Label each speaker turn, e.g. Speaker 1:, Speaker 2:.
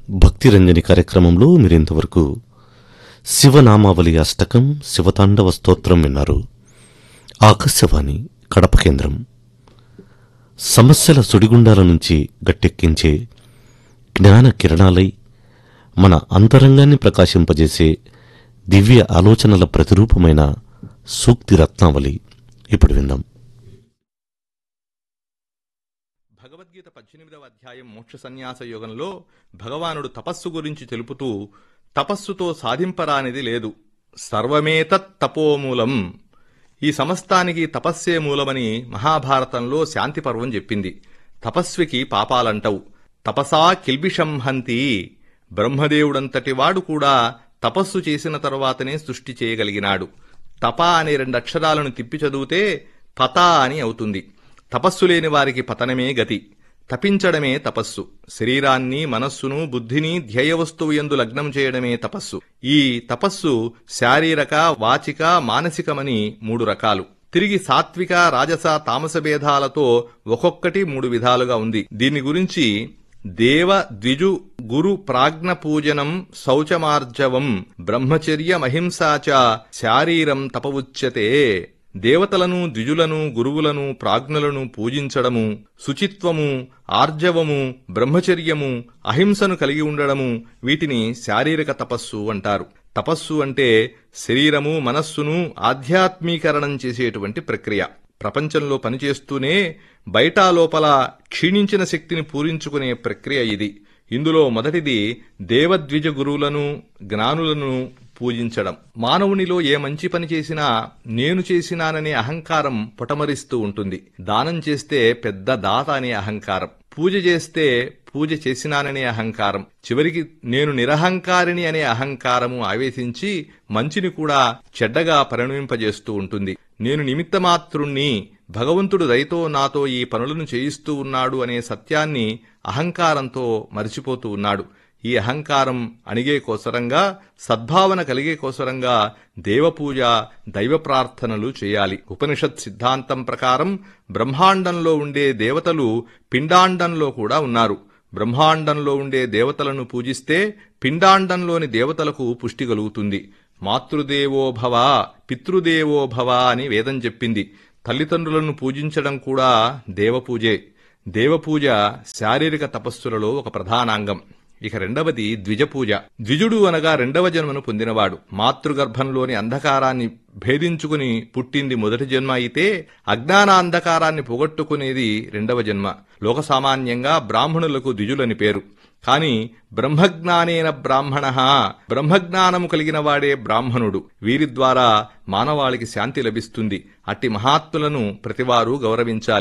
Speaker 1: భక్తిరంజని కార్యక్రమంలో మీరింతవరకు శివనామావళి అష్టకం శివతాండవ స్తోత్రం విన్నారు ఆకాశవాణి కడప కేంద్రం సమస్యల సుడిగుండాల నుంచి గట్టెక్కించే జ్ఞాన కిరణాలై మన అంతరంగాన్ని ప్రకాశింపజేసే దివ్య ఆలోచనల ప్రతిరూపమైన సూక్తి రత్నావళి ఇప్పుడు విందాం
Speaker 2: భగవద్గీత పద్దెనిమిదవ అధ్యాయం మోక్ష సన్యాస యోగంలో భగవానుడు తపస్సు గురించి తెలుపుతూ తపస్సుతో సాధింపరానిది లేదు సర్వమేతత్ తపోమూలం ఈ సమస్తానికి తపస్సే మూలమని మహాభారతంలో శాంతి పర్వం చెప్పింది తపస్వికి పాపాలంటవు తపసా కిల్బిషం హంతి బ్రహ్మదేవుడంతటి వాడు కూడా తపస్సు చేసిన తరువాతనే సృష్టి చేయగలిగినాడు తప అనే రెండు అక్షరాలను తిప్పి చదివితే పత అని అవుతుంది తపస్సు లేని వారికి పతనమే గతి తపించడమే తపస్సు శరీరాన్ని మనస్సును బుద్ధిని ధ్యేయ వస్తువు ఎందు లగ్నం చేయడమే తపస్సు ఈ తపస్సు శారీరక వాచిక మానసికమని మూడు రకాలు తిరిగి సాత్విక రాజస తామస భేదాలతో ఒక్కొక్కటి మూడు విధాలుగా ఉంది దీని గురించి దేవ ద్విజు గురు ప్రాజ్ఞ పూజనం శౌచమార్జవం బ్రహ్మచర్యమహింసాచ శారీరం తపవుచ్యతే దేవతలను ద్విజులను గురువులను ప్రాజ్ఞులను పూజించడము శుచిత్వము ఆర్జవము బ్రహ్మచర్యము అహింసను కలిగి ఉండడము వీటిని శారీరక తపస్సు అంటారు తపస్సు అంటే శరీరము మనస్సును ఆధ్యాత్మీకరణం చేసేటువంటి ప్రక్రియ ప్రపంచంలో పనిచేస్తూనే బయటా లోపల క్షీణించిన శక్తిని పూరించుకునే ప్రక్రియ ఇది ఇందులో మొదటిది దేవద్విజ గురువులను జ్ఞానులను పూజించడం మానవునిలో ఏ మంచి పని చేసినా నేను చేసినాననే అహంకారం పొటమరిస్తూ ఉంటుంది దానం చేస్తే పెద్ద దాత అనే అహంకారం పూజ చేస్తే పూజ చేసినాననే అహంకారం చివరికి నేను నిరహంకారిని అనే అహంకారము ఆవేశించి మంచిని కూడా చెడ్డగా పరిణమింపజేస్తూ ఉంటుంది నేను నిమిత్తమాత్రుణ్ణి భగవంతుడు దయతో నాతో ఈ పనులను చేయిస్తూ ఉన్నాడు అనే సత్యాన్ని అహంకారంతో మరిచిపోతూ ఉన్నాడు ఈ అహంకారం అణిగే కోసరంగా సద్భావన కలిగే కోసరంగా దేవపూజ దైవ ప్రార్థనలు చేయాలి ఉపనిషత్ సిద్ధాంతం ప్రకారం బ్రహ్మాండంలో ఉండే దేవతలు పిండాండంలో కూడా ఉన్నారు బ్రహ్మాండంలో ఉండే దేవతలను పూజిస్తే పిండాండంలోని దేవతలకు పుష్టి కలుగుతుంది మాతృదేవో భవ పితృదేవో భవ అని వేదం చెప్పింది తల్లిదండ్రులను పూజించడం కూడా దేవపూజే దేవపూజ శారీరక తపస్సులలో ఒక ప్రధానాంగం ఇక రెండవది ద్విజపూజ ద్విజుడు అనగా రెండవ జన్మను పొందినవాడు మాతృగర్భంలోని అంధకారాన్ని భేదించుకుని పుట్టింది మొదటి జన్మ అయితే అజ్ఞాన అంధకారాన్ని పొగట్టుకునేది రెండవ జన్మ లోకసామాన్యంగా బ్రాహ్మణులకు ద్విజులని పేరు కాని బ్రహ్మజ్ఞానేన బ్రాహ్మణ బ్రహ్మజ్ఞానము కలిగిన వాడే బ్రాహ్మణుడు వీరి ద్వారా మానవాళికి శాంతి లభిస్తుంది అట్టి మహాత్ములను ప్రతివారు గౌరవించాలి